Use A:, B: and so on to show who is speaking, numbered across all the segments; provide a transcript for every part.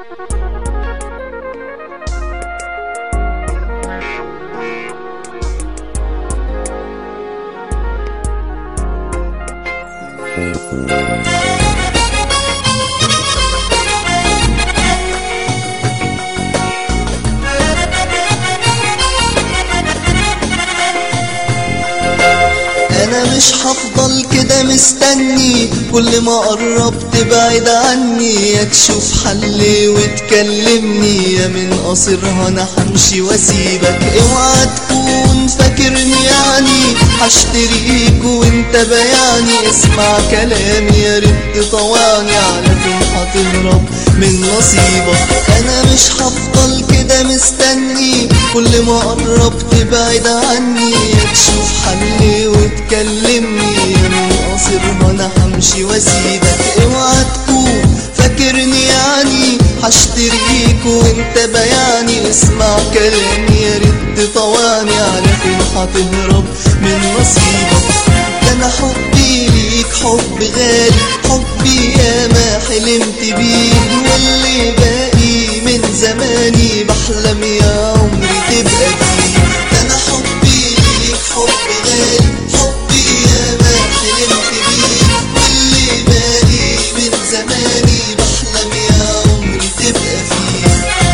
A: انا مش هفضل كده مستني كل ما قرب تبعد عني يا تشوف حل وتكلمني يا من قصرها انا همشي واسيبك اوعى تكون فاكرني يعني هشتريك وانت بياني اسمع كلامي يا ريت تطوعني على فين هتهرب من نصيبك انا مش هفضل كده مستني كل ما قرب تبعد عني يا تشوف حل وتكلمني يا من قصرها انا همشي واسيبك اوعى تكون فاكرني يعني هشتريك وانت بياني اسمع كلامي يا ريت تطوعني على فين هتهرب من نصيبك ده انا حبي ليك حب غالي حبي يا ما حلمت بيه واللي باقي من زماني بحلم يا عمري تبقى فيه ده انا حبي ليك حب غالي حبي يا ما حلمت بيه واللي باقي من زماني بحلم يا عمري تبقى فيه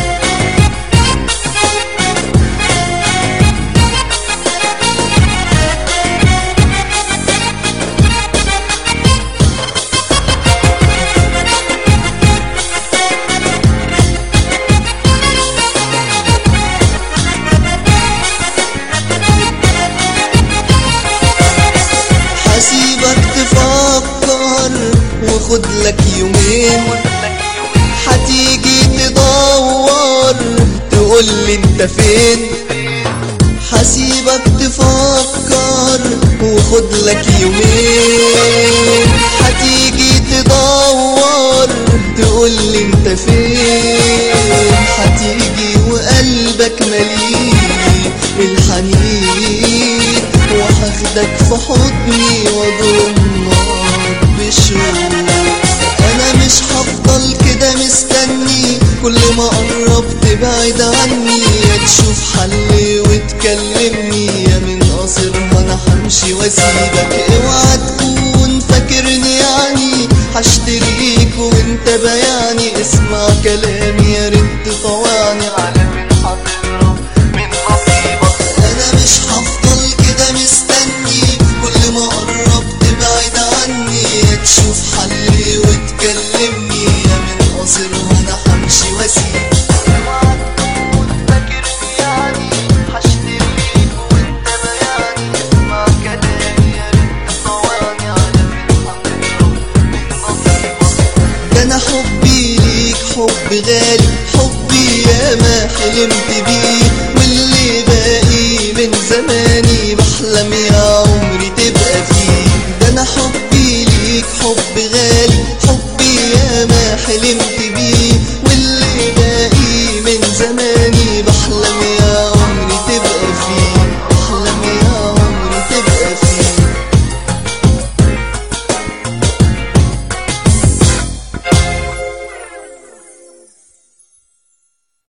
A: حسيبك تفكر وخد لك يومين هتيجي تدور تقول لي انت فين حسيبك تفكر وخد لك يومين هتيجي تدور تقول لي انت فين هتيجي وقلبك مليء بالحنين وهاخدك في حضني واضمك بشوق انا مش هفضل كده مستني كل ما قرب تبعد عني يا تشوف حل وتكلمني يا من قصرها انا همشي واسيبك اوعى تكون فاكرني يعني هشتريك وانت بياني اسمع كلامي يا ريت تطوعني على من هتهرب من نصيبك انا مش هفضل كده مستني كل ما قرب تبعد عني يا تشوف حل وتكلمني يا من قصرها انا همشي واسيبك ده انا حبي ليك حب غالي حبي يا ما حلمت بيه واللي باقي من زماني بحلم